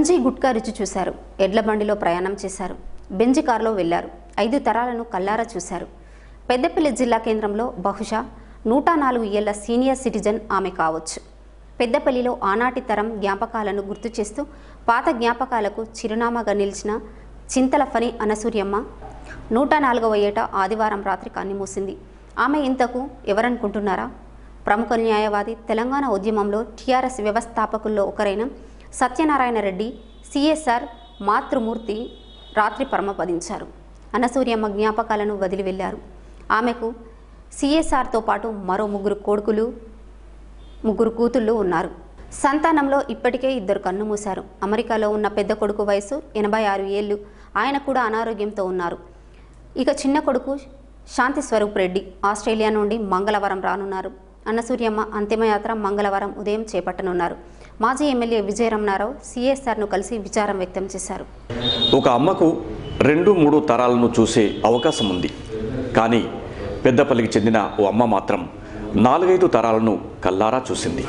గంజి గుట్కా రుచి చూశారు ఎడ్ల బండిలో ప్రయాణం చేశారు బెంజి కారులో వెళ్లారు ఐదు తరాలను కల్లారా చూశారు పెద్దపల్లి జిల్లా కేంద్రంలో బహుశా నూట నాలుగు ఏళ్ల సీనియర్ సిటిజన్ ఆమె కావచ్చు పెద్దపల్లిలో ఆనాటి తరం జ్ఞాపకాలను గుర్తు చేస్తూ పాత జ్ఞాపకాలకు చిరునామాగా నిలిచిన చింతల ఫని అనసూయమ్మ నూట నాలుగవ ఏట ఆదివారం రాత్రి కన్నుమూసింది ఆమె ఇంతకు ఎవరనుకుంటున్నారా ప్రముఖ న్యాయవాది తెలంగాణ ఉద్యమంలో టీఆర్ఎస్ వ్యవస్థాపకుల్లో ఒకరైన సత్యనారాయణ రెడ్డి సిఎస్ఆర్ మాతృమూర్తి రాత్రి పరమపదించారు అనసూయమ్మ జ్ఞాపకాలను వదిలి వెళ్లారు ఆమెకు సిఎస్ఆర్తో పాటు మరో ముగ్గురు కొడుకులు ముగ్గురు కూతుళ్ళు ఉన్నారు సంతానంలో ఇప్పటికే ఇద్దరు కన్ను మూశారు అమెరికాలో ఉన్న పెద్ద కొడుకు వయసు ఎనభై ఆరు ఏళ్ళు ఆయన కూడా అనారోగ్యంతో ఉన్నారు ఇక చిన్న కొడుకు శాంతి స్వరూప్ రెడ్డి ఆస్ట్రేలియా నుండి మంగళవారం రానున్నారు అన్నసూర్యమ్మ అంతిమయాత్ర మంగళవారం ఉదయం చేపట్టనున్నారు మాజీ ఎమ్మెల్యే విజయరమణారావు సిఎస్ఆర్ను కలిసి విచారం వ్యక్తం చేశారు ఒక అమ్మకు రెండు మూడు తరాలను చూసే అవకాశం ఉంది కానీ పెద్దపల్లికి చెందిన ఓ అమ్మ మాత్రం నాలుగైదు తరాలను కల్లారా చూసింది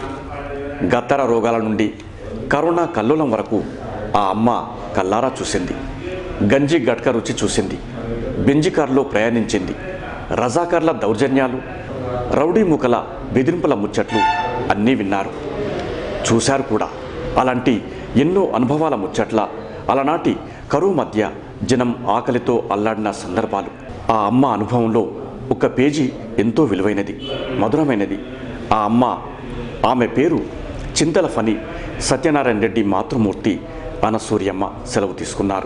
గత్తర రోగాల నుండి కరోనా కల్లోలం వరకు ఆ అమ్మ కల్లారా చూసింది గంజి గట్క రుచి చూసింది బెంజి కారులో ప్రయాణించింది రజాకార్ల దౌర్జన్యాలు రౌడీ ముఖల బెదిరింపుల ముచ్చట్లు అన్నీ విన్నారు చూశారు కూడా అలాంటి ఎన్నో అనుభవాల ముచ్చట్ల అలనాటి కరువు మధ్య జనం ఆకలితో అల్లాడిన సందర్భాలు ఆ అమ్మ అనుభవంలో ఒక పేజీ ఎంతో విలువైనది మధురమైనది ఆ అమ్మ ఆమె పేరు చింతల ఫని సత్యనారాయణ రెడ్డి మాతృమూర్తి అనసూర్యమ్మ సెలవు తీసుకున్నారు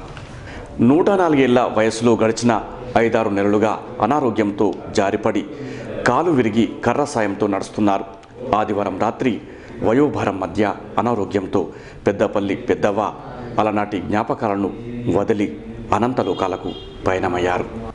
నూట నాలుగేళ్ల వయసులో గడిచిన ఐదారు నెలలుగా అనారోగ్యంతో జారిపడి కాలు విరిగి కర్ర సాయంతో నడుస్తున్నారు ఆదివారం రాత్రి వయోభారం మధ్య అనారోగ్యంతో పెద్దపల్లి పెద్దవ్వ అలనాటి జ్ఞాపకాలను వదిలి అనంతలోకాలకు పయనమయ్యారు